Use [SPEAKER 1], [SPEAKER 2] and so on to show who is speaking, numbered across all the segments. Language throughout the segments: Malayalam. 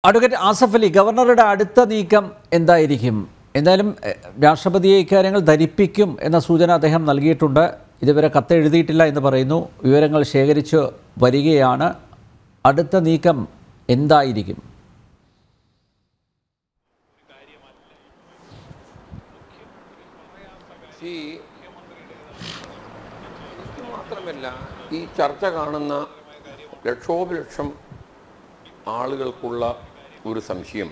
[SPEAKER 1] അഡ്വക്കേറ്റ് ആസഫ് അലി ഗവർണറുടെ അടുത്ത നീക്കം എന്തായിരിക്കും എന്തായാലും എഹ്, രാഷ്ട്രപതിയെ ഇക്കാര്യങ്ങൾ ധരിപ്പിക്കും എന്ന സൂചന അദ്ദേഹം നൽകിയിട്ടുണ്ട് ഇതുവരെ കത്തെഴുതിയിട്ടില്ല എന്ന് പറയുന്നു വിവരങ്ങൾ ശേഖരിച്ച് വരികയാണ് അടുത്ത നീക്കം എന്തായിരിക്കും
[SPEAKER 2] ഈ എനിക്ക് മാത്രമല്ല ഈ ചർച്ച കാണുന്ന ലക്ഷോപലക്ഷം ആളുകൾക്കുള്ള ഒരു സംശയം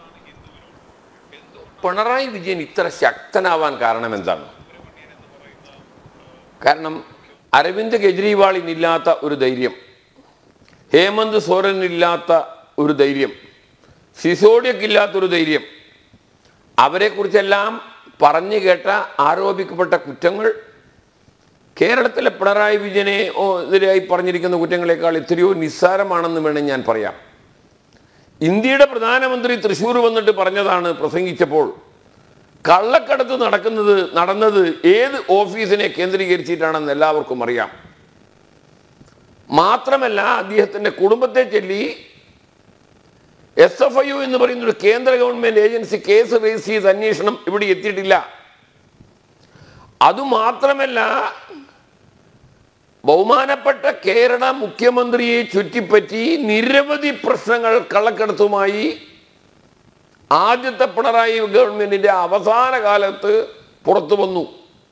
[SPEAKER 2] പിണറായി വിജയൻ ഇത്ര ശക്തനാവാൻ കാരണം എന്താണ് കാരണം അരവിന്ദ് കെജ്രിവാളിനില്ലാത്ത ഒരു ധൈര്യം ഹേമന്ത് സോറനില്ലാത്ത ഒരു ധൈര്യം സിസോഡിയക്കില്ലാത്തൊരു ധൈര്യം അവരെക്കുറിച്ചെല്ലാം പറഞ്ഞു കേട്ട ആരോപിക്കപ്പെട്ട കുറ്റങ്ങൾ കേരളത്തിലെ പിണറായി വിജയനെ ഓ, എതിരായി പറഞ്ഞിരിക്കുന്ന കുറ്റങ്ങളെക്കാൾ എത്രയോ നിസ്സാരമാണെന്ന് വേണം ഞാൻ പറയാം ഇന്ത്യയുടെ പ്രധാനമന്ത്രി തൃശ്ശൂർ വന്നിട്ട് പറഞ്ഞതാണ് പ്രസംഗിച്ചപ്പോൾ കള്ളക്കടത്ത് നടക്കുന്നത് നടന്നത് ഏത് ഓഫീസിനെ കേന്ദ്രീകരിച്ചിട്ടാണെന്ന് എല്ലാവർക്കും അറിയാം മാത്രമല്ല അദ്ദേഹത്തിന്റെ കുടുംബത്തെ ചൊല്ലി എസ് എഫ് ഐ യു എന്ന് പറയുന്ന ഒരു കേന്ദ്ര ഗവൺമെന്റ് ഏജൻസി കേസ് രജിസ്റ്റർ ചെയ്ത് അന്വേഷണം ഇവിടെ എത്തിയിട്ടില്ല അതുമാത്രമല്ല ബഹുമാനപ്പെട്ട കേരള മുഖ്യമന്ത്രിയെ ചുറ്റിപ്പറ്റി നിരവധി പ്രശ്നങ്ങൾ കള്ളക്കടത്തുമായി ആദ്യത്തെ പിണറായി ഗവൺമെന്റിന്റെ അവസാന കാലത്ത് പുറത്തു വന്നു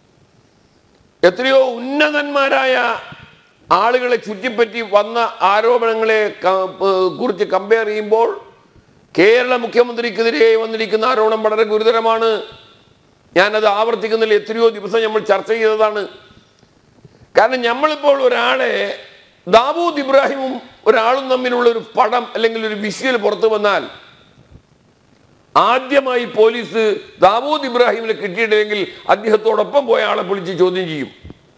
[SPEAKER 2] എത്രയോ ഉന്നതന്മാരായ ആളുകളെ ചുറ്റിപ്പറ്റി വന്ന ആരോപണങ്ങളെ ക- ഏർ കുറിച്ച് കമ്പയർ ചെയ്യുമ്പോൾ കേരള മുഖ്യമന്ത്രിക്കെതിരെ വന്നിരിക്കുന്ന ആരോപണം വളരെ ഗുരുതരമാണ് ഞാനത് ആവർത്തിക്കുന്നില്ല എത്രയോ ദിവസം നമ്മൾ ചർച്ച ചെയ്തതാണ് കാരണം നമ്മളിപ്പോൾ ഒരാളെ ദാവൂദ് ഇബ്രാഹിമും ഒരാളും തമ്മിലുള്ള ഒരു പടം അല്ലെങ്കിൽ ഒരു വിഷ്വൽ പുറത്തു വന്നാൽ ആദ്യമായി പോലീസ് ദാവൂദ് ഇബ്രാഹിമിനെ കിട്ടിയിട്ടില്ലെങ്കിൽ അദ്ദേഹത്തോടൊപ്പം പോയ ആളെ വിളിച്ച് ചോദ്യം ചെയ്യും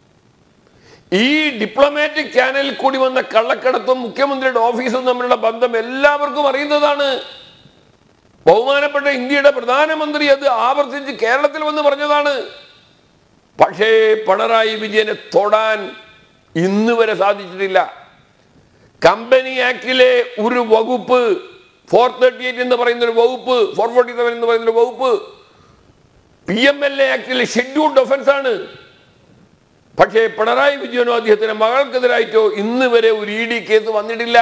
[SPEAKER 2] ഈ ഡിപ്ലോമാറ്റിക് ചാനലിൽ കൂടി വന്ന കള്ളക്കടത്തും മുഖ്യമന്ത്രിയുടെ ഓഫീസും തമ്മിലുള്ള ബന്ധം എല്ലാവർക്കും അറിയുന്നതാണ് ബഹുമാനപ്പെട്ട ഇന്ത്യയുടെ പ്രധാനമന്ത്രി അത് ആവർത്തിച്ച് കേരളത്തിൽ വന്ന് പറഞ്ഞതാണ് പക്ഷേ പിണറായി വിജയനെ തൊടാൻ ഇന്ന് വരെ സാധിച്ചിട്ടില്ല കമ്പനി ആക്ടിലെ ഒരു വകുപ്പ് ഫോർ തേർട്ടി എയ്റ്റ് എന്ന് പറയുന്ന ഒരു വകുപ്പ് ഫോർ ഫോർട്ടി സെവൻ എന്ന് പറയുന്ന ഒരു വകുപ്പ് പി എം എൽ എ ആക്ടിലെ ഷെഡ്യൂൾഡ് ഒഫൻസ് ആണ് പക്ഷേ പിണറായി വിജയനോ അദ്ദേഹത്തിന്റെ മകൾക്കെതിരായിട്ടോ ഇന്ന് വരെ ഒരു ഇ ഡി കേസ് വന്നിട്ടില്ല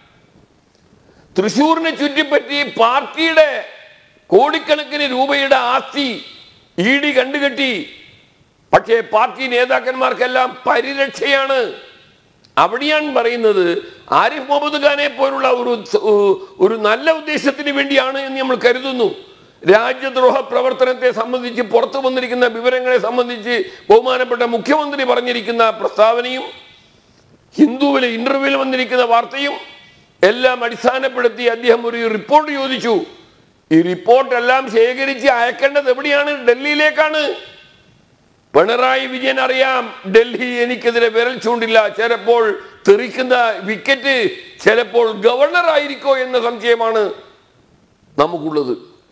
[SPEAKER 2] തൃശൂരിനെ ചുറ്റിപ്പറ്റി പാർട്ടിയുടെ കോടിക്കണക്കിന് രൂപയുടെ ആസ്തി ഇ ഡി കണ്ടുകെട്ടി പക്ഷേ പാർട്ടി നേതാക്കന്മാർക്കെല്ലാം പരിരക്ഷയാണ് അവിടെയാണ് പറയുന്നത് ആരിഫ് മുഹമ്മദ് ഖാനെ പോലുള്ള ഒരു ഒരു നല്ല ഉദ്ദേശത്തിന് വേണ്ടിയാണ് എന്ന് നമ്മൾ കരുതുന്നു രാജ്യദ്രോഹ പ്രവർത്തനത്തെ സംബന്ധിച്ച് പുറത്തു വന്നിരിക്കുന്ന വിവരങ്ങളെ സംബന്ധിച്ച് ബഹുമാനപ്പെട്ട മുഖ്യമന്ത്രി പറഞ്ഞിരിക്കുന്ന പ്രസ്താവനയും ഹിന്ദുവിലെ ഇന്റർവ്യൂവിൽ വന്നിരിക്കുന്ന വാർത്തയും എല്ലാം അടിസ്ഥാനപ്പെടുത്തി അദ്ദേഹം ഒരു റിപ്പോർട്ട് ചോദിച്ചു ഈ റിപ്പോർട്ട് എല്ലാം ശേഖരിച്ച് അയക്കേണ്ടത് എവിടെയാണ് ഡൽഹിയിലേക്കാണ് പിണറായി വിജയൻ അറിയാം ഡൽഹി എനിക്കെതിരെ വിരൽ ചൂണ്ടില്ല ചിലപ്പോൾ തെറിക്കുന്ന വിക്കറ്റ് ചിലപ്പോൾ ഗവർണർ ആയിരിക്കോ എന്ന സംശയമാണ് നമുക്കുള്ളത്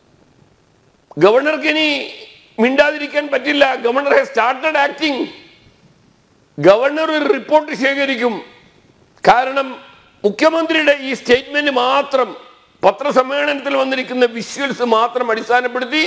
[SPEAKER 2] ഗവർണർക്ക് ഇനി മിണ്ടാതിരിക്കാൻ പറ്റില്ല governor has started acting governor ഒരു റിപ്പോർട്ട് ശേഖരിക്കും കാരണം മുഖ്യമന്ത്രിയുടെ ഈ സ്റ്റേറ്റ്മെന്റ് മാത്രം പത്രസമ്മേളനത്തിൽ വന്നിരിക്കുന്ന വിഷ്വൽസ് മാത്രം അടിസ്ഥാനപ്പെടുത്തി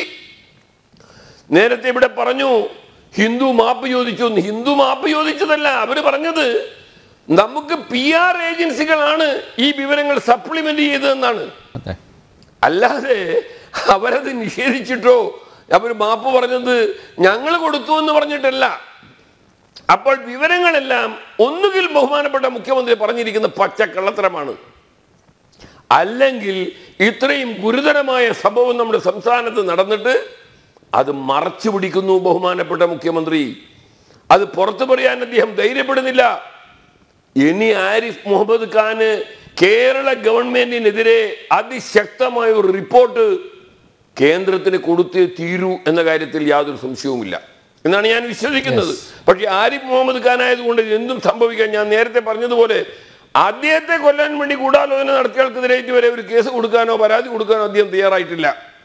[SPEAKER 2] നേരത്തെ ഇവിടെ പറഞ്ഞു ഹിന്ദു മാപ്പ് ചോദിച്ചു എന്ന്. ഹിന്ദു മാപ്പ് ചോദിച്ചതല്ല അവര് പറഞ്ഞത് നമുക്ക് പി ആർ ഏജൻസികളാണ് ഈ വിവരങ്ങൾ സപ്ലിമെന്റ് ചെയ്തതെന്നാണ്
[SPEAKER 1] അതെ
[SPEAKER 2] അല്ലാതെ അവരത് നിഷേധിച്ചിട്ടോ അവർ മാപ്പ് പറഞ്ഞത് ഞങ്ങൾ കൊടുത്തു എന്ന് പറഞ്ഞിട്ടല്ല അപ്പോൾ വിവരങ്ങളെല്ലാം ഒന്നുകിൽ ബഹുമാനപ്പെട്ട മുഖ്യമന്ത്രി പറഞ്ഞിരിക്കുന്ന പച്ചക്കള്ളത്തരമാണ് അല്ലെങ്കിൽ ഇത്രയും ഗുരുതരമായ സംഭവം നമ്മുടെ സംസ്ഥാനത്ത് നടന്നിട്ട് അത് മറച്ചു പിടിക്കുന്നു ബഹുമാനപ്പെട്ട മുഖ്യമന്ത്രി അത് പുറത്തു പറയാൻ അദ്ദേഹം ധൈര്യപ്പെടുന്നില്ല ഇനി ആരിഫ് മുഹമ്മദ് ഖാന് കേരള ഗവൺമെന്റിനെതിരെ അതിശക്തമായ ഒരു റിപ്പോർട്ട് കേന്ദ്രത്തിന് കൊടുത്തേ തീരൂ എന്ന കാര്യത്തിൽ യാതൊരു സംശയവുമില്ല എന്നാണ് ഞാൻ വിശ്വസിക്കുന്നത് പക്ഷേ ആരിഫ് മുഹമ്മദ് ഖാൻ ആയതുകൊണ്ട് എന്തും സംഭവിക്കാൻ ഞാൻ നേരത്തെ പറഞ്ഞതുപോലെ അദ്ദേഹത്തെ കൊല്ലാൻ വേണ്ടി ഗൂഢാലോചന നടത്തിയയാൾക്കെതിരായിട്ട് വരെ ഒരു കേസ് കൊടുക്കാനോ പരാതി കൊടുക്കാനോ അദ്ദേഹം തയ്യാറായിട്ടില്ല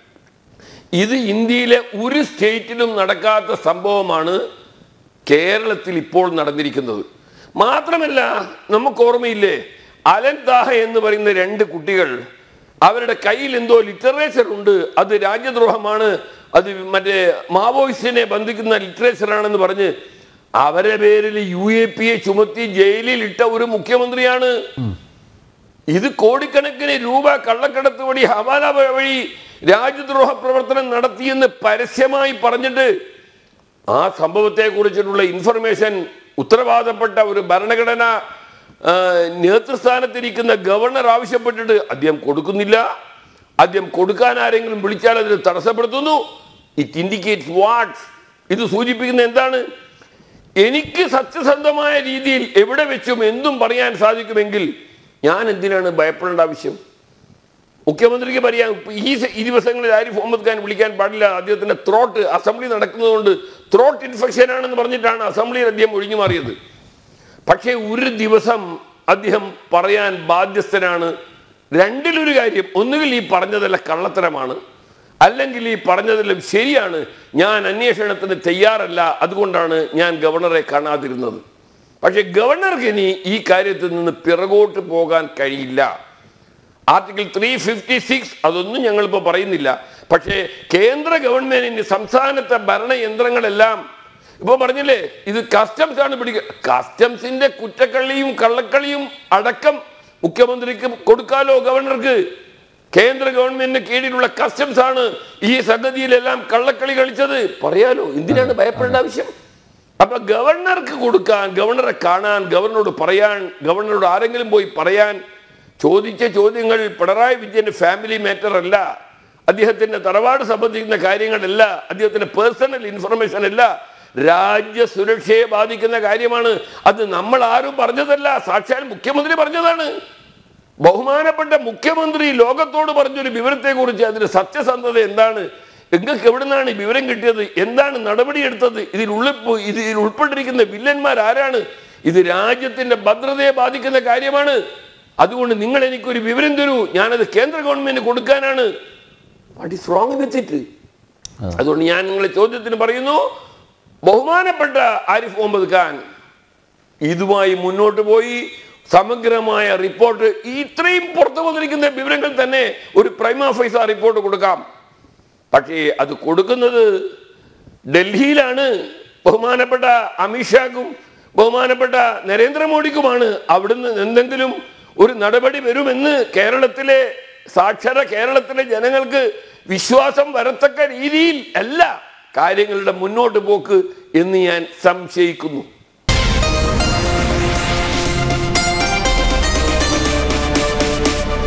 [SPEAKER 2] ഇത് ഇന്ത്യയിലെ ഒരു സ്റ്റേറ്റിലും നടക്കാത്ത സംഭവമാണ് കേരളത്തിൽ ഇപ്പോൾ നടന്നിരിക്കുന്നത് മാത്രമല്ല നമുക്ക് ഓർമ്മയില്ലേ അലൻ താഹ എന്ന് പറയുന്ന രണ്ട് കുട്ടികൾ അവരുടെ കയ്യിൽ എന്തോ ലിറ്ററേച്ചർ ഉണ്ട് അത് രാജ്യദ്രോഹമാണ് അത് മറ്റേ മാവോയിസ്റ്റിനെ ബന്ധിക്കുന്ന ലിറ്ററേച്ചർ ആണെന്ന് പറഞ്ഞ് അവരെ പേരിൽ യു എ പി എ ചുമത്തി ജയിലിൽ ഇട്ട ഒരു മുഖ്യമന്ത്രിയാണ് ഇത് കോടിക്കണക്കിന് രൂപ കള്ളക്കടത്ത് വഴി ഹവാല വഴി രാജ്യദ്രോഹ പ്രവർത്തനം നടത്തിയെന്ന് പരസ്യമായി പറഞ്ഞിട്ട് ആ സംഭവത്തെ കുറിച്ചിട്ടുള്ള ഇൻഫർമേഷൻ ഉത്തരവാദപ്പെട്ട ഒരു ഭരണഘടന ആ, നേതൃസ്ഥാനത്തിരിക്കുന്ന ഗവർണർ ആവശ്യപ്പെട്ടിട്ട് അദ്ദേഹം കൊടുക്കുന്നില്ല അദ്ദേഹം കൊടുക്കാൻ ആരെങ്കിലും വിളിച്ചാൽ അതിന് തടസ്സപ്പെടുത്തുന്നു ഇറ്റ് ഇൻഡിക്കേറ്റ് വാട്ട് ഇത് സൂചിപ്പിക്കുന്ന എന്താണ് എനിക്ക് സത്യസന്ധമായ രീതിയിൽ എവിടെ വെച്ചും എന്തും പറയാൻ സാധിക്കുമെങ്കിൽ ഞാൻ എന്തിനാണ് ഭയപ്പെടേണ്ട ആവശ്യം മുഖ്യമന്ത്രിക്ക് പറയാം ഈ സ- ഈ ദിവസങ്ങളിൽ ആരിഫ് മുഹമ്മദ് ഖാൻ വിളിക്കാൻ പാടില്ല അദ്ദേഹത്തിന്റെ ത്രോട്ട് അസംബ്ലി നടക്കുന്നതുകൊണ്ട് ത്രോട്ട് ഇൻഫെക്ഷൻ ആണെന്ന് പറഞ്ഞിട്ടാണ് അസംബ്ലിയിൽ അദ്ദേഹം ഒഴിഞ്ഞു മാറിയത് പക്ഷേ ഒരു ദിവസം അദ്ദേഹം പറയാൻ ബാധ്യസ്ഥനാണ് രണ്ടിലൊരു കാര്യം ഒന്നുകിൽ ഈ പറഞ്ഞതെല്ലാം കള്ളത്തരമാണ് അല്ലെങ്കിൽ ഈ പറഞ്ഞതെല്ലാം ശരിയാണ് ഞാൻ അന്വേഷണത്തിന് തയ്യാറല്ല അതുകൊണ്ടാണ് ഞാൻ ഗവർണറെ കാണാതിരുന്നത് പക്ഷേ ഗവർണർക്ക് ഇനി ഈ കാര്യത്തിൽ നിന്ന് പിറകോട്ട് പോകാൻ കഴിയില്ല ആർട്ടിക്കിൾ ത്രീ ഫിഫ്റ്റി സിക്സ് അതൊന്നും ഞങ്ങളിപ്പോൾ പറയുന്നില്ല പക്ഷേ കേന്ദ്ര ഗവൺമെന്റിന് സംസ്ഥാനത്തെ ഭരണയന്ത്രങ്ങളെല്ലാം ഇപ്പൊ പറഞ്ഞില്ലേ ഇത് കസ്റ്റംസ് ആണ് പിടിക്കുക കസ്റ്റംസിന്റെ കുറ്റക്കളിയും കള്ളക്കളിയും അടക്കം മുഖ്യമന്ത്രിക്ക് കൊടുക്കാലോ ഗവർണർക്ക് കേന്ദ്ര ഗവൺമെന്റിന് കീഴിലുള്ള കസ്റ്റംസ് ആണ് ഈ സംഗതിയിലെല്ലാം കള്ളക്കളി കളിച്ചത് പറയാലോ എന്തിനാണ് ഭയപ്പെടേണ്ട ആവശ്യം അപ്പൊ ഗവർണർക്ക് കൊടുക്കാൻ ഗവർണറെ കാണാൻ ഗവർണറോട് പറയാൻ ഗവർണറോട് ആരെങ്കിലും പോയി പറയാൻ ചോദിച്ച ചോദ്യങ്ങൾ പിണറായി വിജയന്റെ ഫാമിലി മാറ്റർ അല്ല അദ്ദേഹത്തിന്റെ തറവാട് സംബന്ധിക്കുന്ന കാര്യങ്ങളല്ല അദ്ദേഹത്തിന്റെ പേഴ്സണൽ ഇൻഫർമേഷൻ അല്ല രാജ്യ സുരക്ഷയെ ബാധിക്കുന്ന കാര്യമാണ് അത് നമ്മൾ ആരും പറഞ്ഞതല്ല സാക്ഷാൽ മുഖ്യമന്ത്രി പറഞ്ഞതാണ് ബഹുമാനപ്പെട്ട മുഖ്യമന്ത്രി ലോകത്തോട് പറഞ്ഞൊരു വിവരത്തെ കുറിച്ച് അതിന്റെ സത്യസന്ധത എന്താണ് നിങ്ങൾക്ക് എവിടെ നിന്നാണ് ഈ വിവരം കിട്ടിയത് എന്താണ് നടപടിയെടുത്തത് ഇതിൽ ഉള്ളിപ്പ് ഇതിൽ ഉൾപ്പെട്ടിരിക്കുന്ന വില്ലന്മാർ ആരാണ് ഇത് രാജ്യത്തിന്റെ ഭദ്രതയെ ബാധിക്കുന്ന കാര്യമാണ് അതുകൊണ്ട് നിങ്ങൾ എനിക്കൊരു വിവരം തരൂ ഞാനത് കേന്ദ്ര ഗവൺമെന്റ് കൊടുക്കാനാണ് what is wrong with it അതുകൊണ്ട് ഞാൻ നിങ്ങളെ ചോദ്യത്തിന് പറയുന്നു ബഹുമാനപ്പെട്ട ആരിഫ് മുഹമ്മദ് ഖാൻ ഇതുമായി മുന്നോട്ട് പോയി സമഗ്രമായ റിപ്പോർട്ട് ഇത്രയും പുറത്തു വന്നിരിക്കുന്ന വിവരങ്ങൾ തന്നെ ഒരു പ്രൈമ ഫൈസ റിപ്പോർട്ട് കൊടുക്കാം പക്ഷേ അത് കൊടുക്കുന്നത് ഡൽഹിയിലാണ് ബഹുമാനപ്പെട്ട അമിത്ഷാക്കും ബഹുമാനപ്പെട്ട നരേന്ദ്രമോദിക്കുമാണ് അവിടുന്ന് എന്തെങ്കിലും ഒരു നടപടി വരുമെന്ന് കേരളത്തിലെ സാക്ഷര കേരളത്തിലെ ജനങ്ങൾക്ക് വിശ്വാസം വരത്തക്ക രീതിയിൽ അല്ല കാര്യങ്ങളുടെ മുന്നോട്ട് പോക്ക് എന്ന് ഞാൻ സംശയിക്കുന്നു